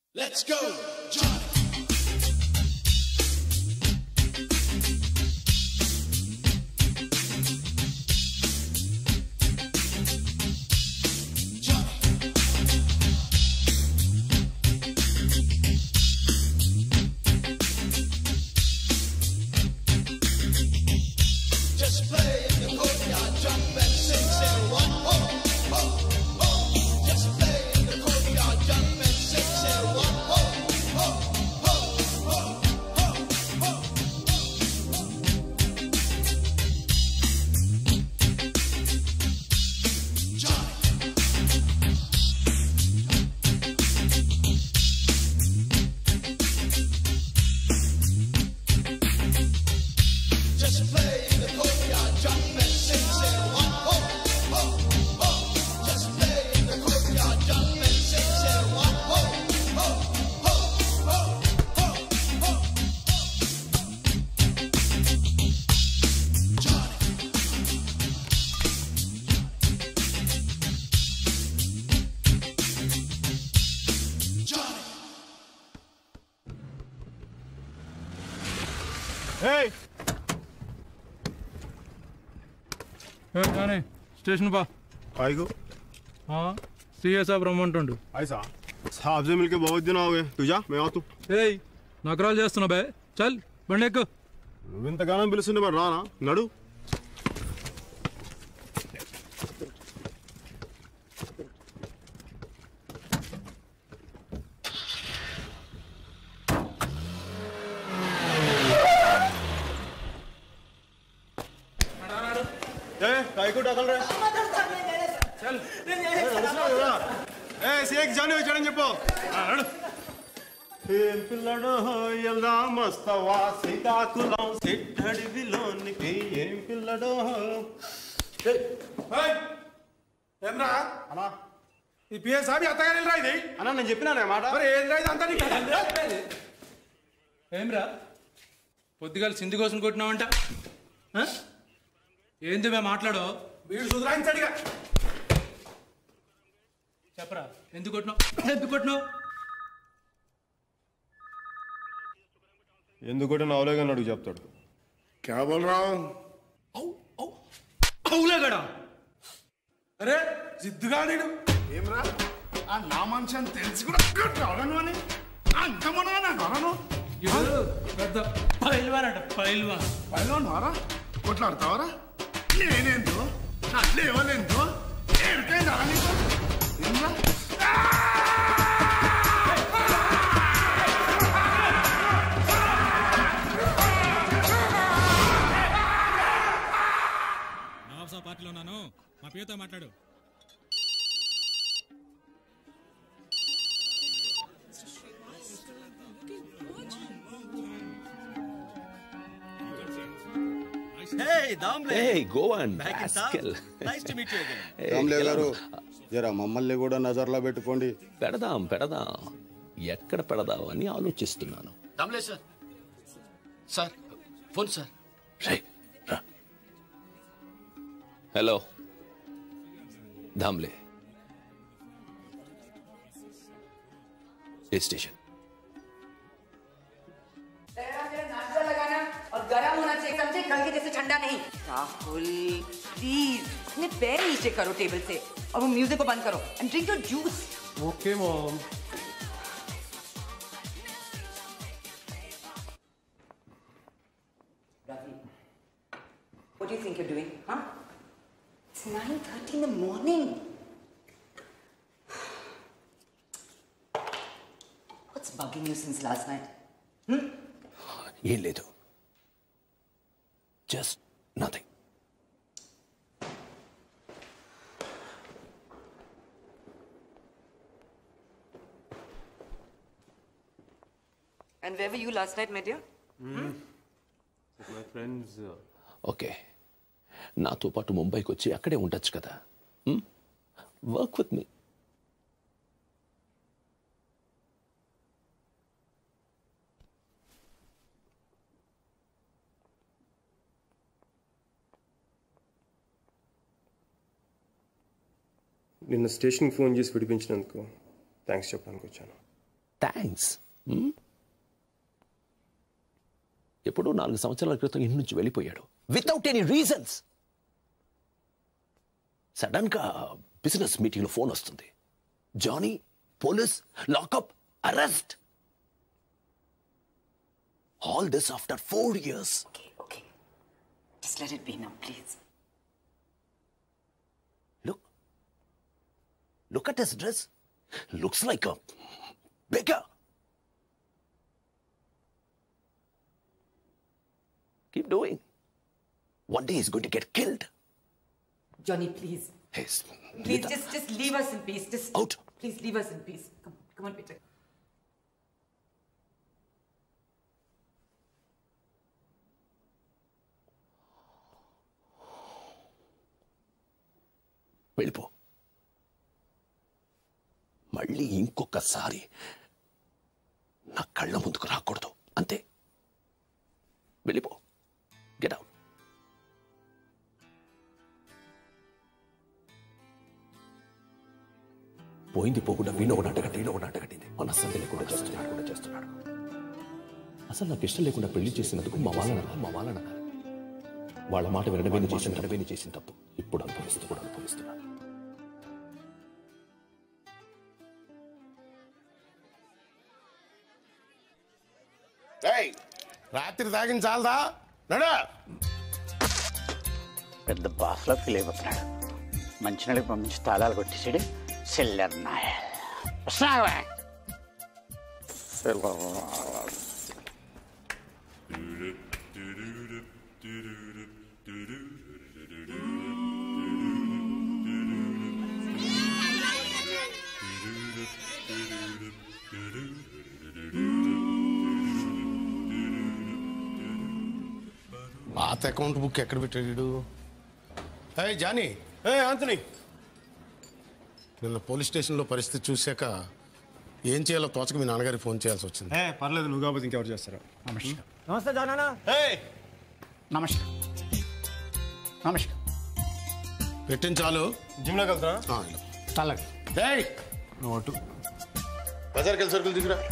Let's go, Johnny. Johnny. Just play in the courtyard, jump and sing, say one ho, ho, ho. Just play in the courtyard, jump and sing, say one ho, ho, ho, ho, ho, ho. Johnny. Just play in the courtyard, jump and sing, say one ho, ho, ho. Just play in the courtyard, jump and sing, say one ho, ho, ho, ho, ho, ho. Johnny. Johnny. ఏయ్ ఏ, కానీ station బా काहे को CA సాబ్ రమ్మంటుండు ऐसा साहब से मिलके बहुत दिन हो गए तू जा मैं आतू ఏయ్ నగరాలు చేస్తున్నా బే చల్ బండి ఎక్కు నువ్వు ఇంతగానం పిలుస్తుంటే మరి రానా నడు ఏ కాయకు డకల్ రే చల్ ఏ, నడుస్తున్నావు కదా? ఏ సేక్ జాని వచ్చాడని చెప్పు ఆ, నడు ఏం పిల్లడో వెళ్దాం వస్తావా సీతాకులం సిట్టడివిలోనికి ఏం పిల్లడో ఏమ్రా అన్నా ఈ పిఎస్ సాబి అత్తగారు వెళ్ళరా ఇది అన్నా నేను చెప్పినానే మాట మరి ఏంద్రా ఇది అంతా నీకు ఏమ్రా పొద్దుగాల సింధు కోసం కొట్టినావంట ఆ? ఏంది మేము మాట్లాడో వీడు సుధరాయించాడుగా చెప్పరా ఎందుకు కొట్టినావు ఎందుకు కొట్టినావు ఎందుకంటే నా అవలేగా అడుగు చెప్తాడు క్యా బోల్ రా అవులేగడా అరే జిద్దుగా నీడు ఏమ్రా ఆ నా మనిషి అని తెలిసి కూడా రావడం అని అంత మన రాను ఇప్పుడు పెద్ద పైల్వాన్ అంట పైల్వాన్ పైలో వారా కొట్లాడతావరా నేనేందో నా లేవలేందో ఏడికైందా నీకు ఏమ్రా నవాబ్సా పార్టీలో ఉన్నాను మా పేరుతో మాట్లాడు Hey, Goan, rascal. Nice to meet you again. Hey, రామ్లే ఎలా గారు ఉన్నా- జర మమ్మల్ని కూడా నజర్లో పెట్టుకోండి పెడదాం పెడదాం ఎక్కడ పెడదాం అని ఆలోచిస్తున్నాను దమ్లే సార్ సార్ ఫోన్ సార్ రేయ్, రా. హలో धामले ए स्टेशन नाश्ता लगाना और गर्म होना चाहिए समझे कल के जैसे ठंडा नहीं राहुल प्लीज अपने पैर नीचे करो टेबल से और वो म्यूजिक को बंद करो and drink your juice okay mom Ravi, what do you think you're doing, huh? It's 9.30 in the morning. What's bugging you since last night? ఏం లేదు just nothing And where were you last night, my dear? My friends okay నాతో పాటు ముంబైకి వచ్చి అక్కడే ఉండొచ్చు కదా work with me నిన్న స్టేషన్కి ఫోన్ చేసి విడిపించినందుకు థ్యాంక్స్ చెప్పడానికి వచ్చాను థ్యాంక్స్ ఎప్పుడో నాలుగు సంవత్సరాల క్రితం ఇంటి నుంచి వెళ్ళిపోయాడు వితౌట్ ఎనీ రీజన్స్ సడన్గా బిజినెస్ మీటింగ్లో ఫోన్ వస్తుంది Johnny police lockup arrest all this after four years Okay, okay. Just let it be now, please. Look. Look at his dress. Looks like a beggar. Keep doing. One day he's going to get killed. Johnny, please. Yes. Please, just, just leave us in peace. Just Out. Please leave us in peace. Come, come on, Peter. వెళ్ళిపో మళ్ళీ ఇంకొకసారి నా కళ్ళ ముందుకు రాకూడదు అంతే వెళ్ళిపో get out పోయింది పోకుండా వీణ ఒక నాటకట్టి వీణ ఒక నాటకట్టింది మన అసలు లేకుండా చేస్తున్నాడు కూడా చేస్తున్నాడు అసలు నాకు ఇష్టం లేకుండా పెళ్లి చేసినందుకు మా వాళ్ళ మా వాళ్ళ వాళ్ళ మాట వినడమేని చేసిన వినడమేని చేసిన తప్పు ఇప్పుడు అనుభవిస్తూ కూడా అనుభవిస్తున్నాను ఏయ్, రాత్రి తాగింది చాలదా నడా పెద్ద బాస్లో ఫీల్ అయిపోతున్నాడు మంచినీళ్ళకి పంపించి తాళాలు కొట్టేసాడు సెల్లర్ నాయల్ వస్తున్నావా పాత అకౌంట్ బుక్ ఎక్కడ పెట్టాడు హే జానీ ఏ ఆంటనీ నిన్న పోలీస్ స్టేషన్లో పరిస్థితి చూశాక ఏం చేయాలో తోచక మీ నాన్నగారికి ఫోన్ చేయాల్సి వచ్చింది ఏ పర్లేదు నువ్వు కాకపోతే ఇంకెవరు చేస్తారా నమస్కారం నమస్తే జానా ఏ నమస్కారం నమస్కారం పెట్టిన చాలు జిమ్లోకి వెళ్తున్నా ఆ, ఇలా. తలకి ఏయ్, నువ్వు అటు బజార్కి వెళ్ళి సరుకులు దిగురా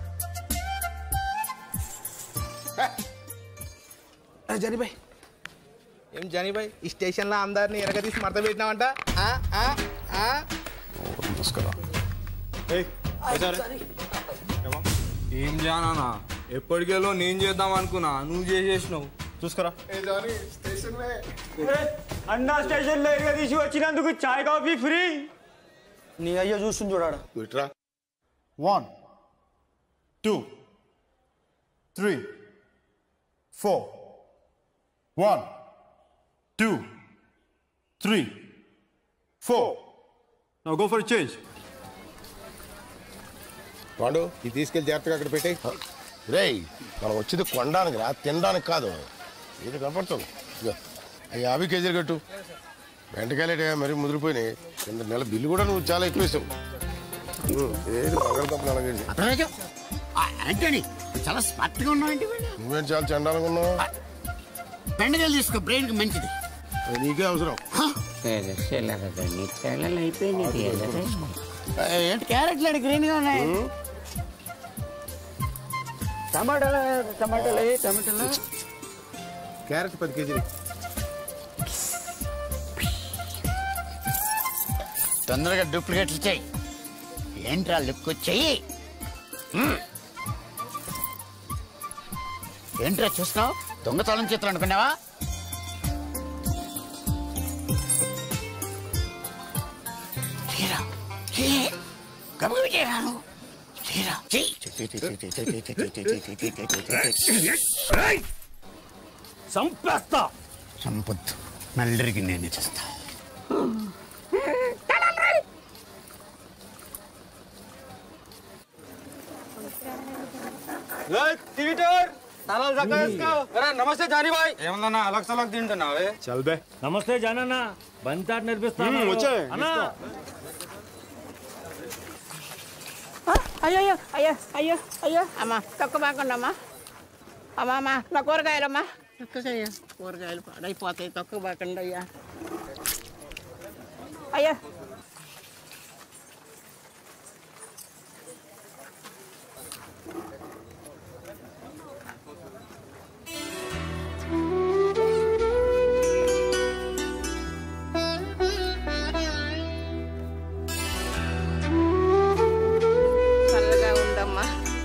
జానీబాయ్ ఏం జానీబాయ్ ఈ స్టేషన్లో అందరిని ఎరగదీసి మడత పెట్టినావంట ఆ, ఆ, ఆ? నమస్కారం ఏ బజార్ ఏం జానా ఎప్పటికెళ్ళో నేను చేద్దాం అనుకున్నా నువ్వు చేసేసినావు చూసుకోరా అన్నా స్టేషన్లో ఎరగదీసి వచ్చినందుకు చాయ్ కాఫీ ఫ్రీ నీ అయ్యో చూస్తుంది చూడాడు ఇట్రా one two three four one two three four Now go for a change. వాడు ఇది తీసుకెళ్ళి జాగ్రత్తగా అక్కడ పెట్టే రేయ్ మనం వచ్చింది కొనడానికి రా తినడానికి కాదు ఇది కనపడుతుంది ఇదిగో, అవి యాభై కేజీలు కట్టు వెంటకాయలేట మరి ముదిరిపోయినాయి కింద నెల బిల్లు కూడా నువ్వు చాలా ఎక్కువ వేసావు ఉం, ఏది బంగాళదుంపలు అలాగండి అర్థరాజు యాంటనీ చాలా స్మార్ట్గా ఉన్నావు ఏంటి నువ్వేం చాలా చండాలంగా ఉన్నావు బెండకాయలు తీసుకో బ్రెయిన్కి మంచిది అది నీకే అవసరం ఏంటి క్యారెట్లు గ్రీన్గా ఉన్నాయి టమాటాలు టమాటాలు టమాటాలు క్యారెట్ పది కేజీలు తొందరగా డూప్లికేట్లు చేయి ఏంట్రా లుక్ చెయ్యి ఏంట్రా చూస్తున్నావు దొంగతనం చేతులు అనుకున్నావా తీరా చెయ్యి గబగబ చేయరా నువ్వు తీరా చెయ్యి సంపేస్తా సంపత్తు నల్లరికి నేనే చేస్తా నమస్తే జానీబాయ్ ఏమన్నా అలగ్ సలగ్ తింటున్నావే చల్ బే నమస్తే జానన్న బంతాట్ నేర్పిస్తాను మ్మ్, వచ్చాయి. అన్నా అయ్యో అయ్యో అయ్యో అయ్యో అమ్మా తక్కువ బాగుండమ్మా అమ్మా అమ్మా నా కూరగాయలమ్మా తక్కువ కూరగాయలు పాడైపోతాయి తక్కువ బాకండి అయ్యా అయ్యా అమ్మా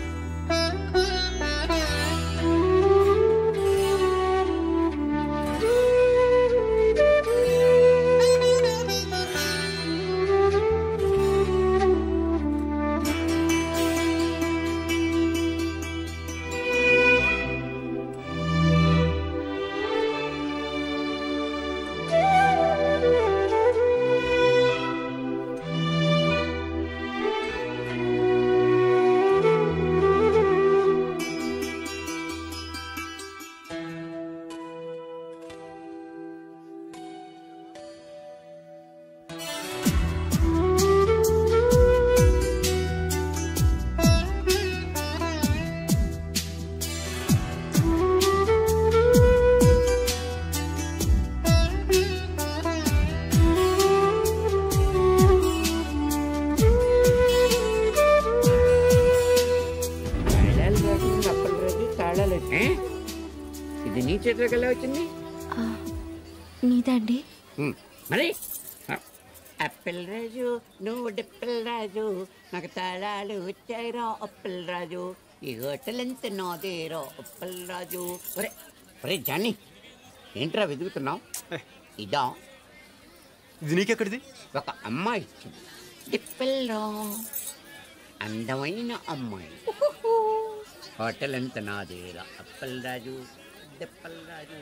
తాళాలు రాకుండా అప్పటి రోజు తాళాలు ఏ? ఇది నీ చేతిలోకి ఎలా వచ్చింది నీదండి మరి అప్పల్ రాజు నువ్వు డిప్పల్ రాజు నాకు తాళాలు వచ్చాయిరా అప్పల్ రాజు ఈ హోటల్ ఎంత నాదేరా అప్పల్ రాజు ఒరే ఒరే జానీ ఏంట్రా వెతుకుతున్నావు ఇదా ఇది నీకెక్కడిది ఒక అమ్మాయి ఇచ్చింది డిప్పల్రా అందమైన అమ్మాయి హోటల్ ఎంత నాదేరా అప్పల్ రాజు డిప్పల్ రాజు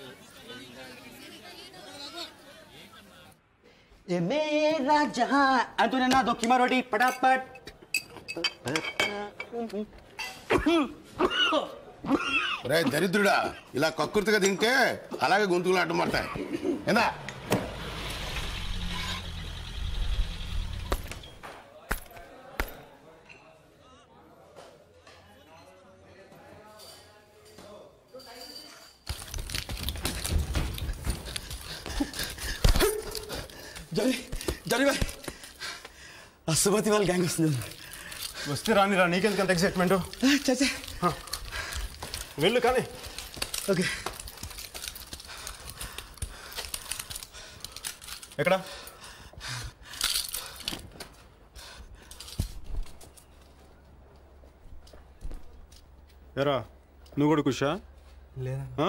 ए मेरा जहां अंतुने ना दो कीमा रोटी फटाफट రే దరిద్రుడా ఇలా కక్కుర్తిగా తింటే అలాగే గొంతుకులు అడ్డమడతాయి ఏందా जरी जरी भाई ఆ సుమతి వాళ్ళ గ్యాంగ్ వస్తుంది వస్తే రాని రా నీకెందుకంత ఎక్సైట్మెంట్ చచ్చే వెళ్ళు కానీ ఓకే ఎక్కడ ఎరా నువ్వు కూడా కుషా లేదా ఆ?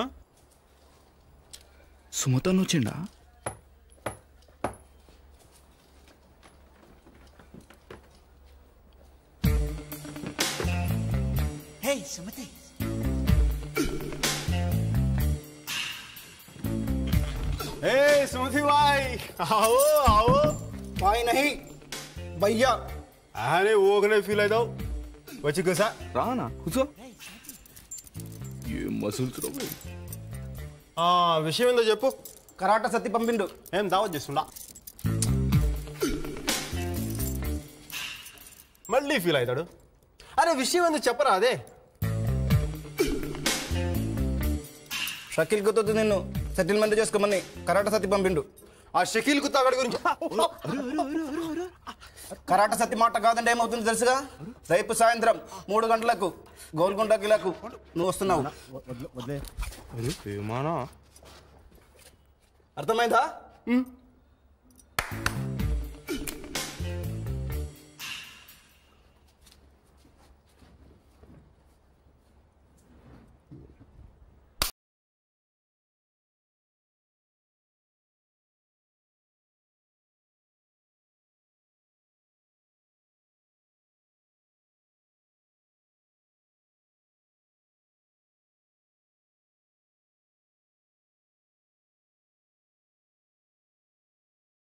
సుమతను వచ్చిండా हे सुमति ए सुमति भाई आओ आओ भाई नहीं भैया అరే ఓగనే ఫీల్ అవుతావు వచ్చి కూసా రానా కూర్చో ఏం మసులుతున్నావు ఆ విషయం ఏందో చెప్పు కరాట సత్తి పంపిండు ఏం దావత్ చేస్తుండా మళ్ళీ ఫీల్ అవుతాడు అరే విషయం ఏందో చెప్పరా అదే షకీల్ కుతో నిన్ను సెటిల్మెంట్ చేసుకోమని కరాట సత్తి పంపిండు ఆ షకీల్ కుత్తా అక్కడి గురించి కరాట సత్తి మాట కాదంటే ఏమవుతుంది తెలుసుగా రేపు సాయంత్రం మూడు గంటలకు గోల్కొండ కిలకు నువ్వు వస్తున్నావు విమానా అర్థమైందా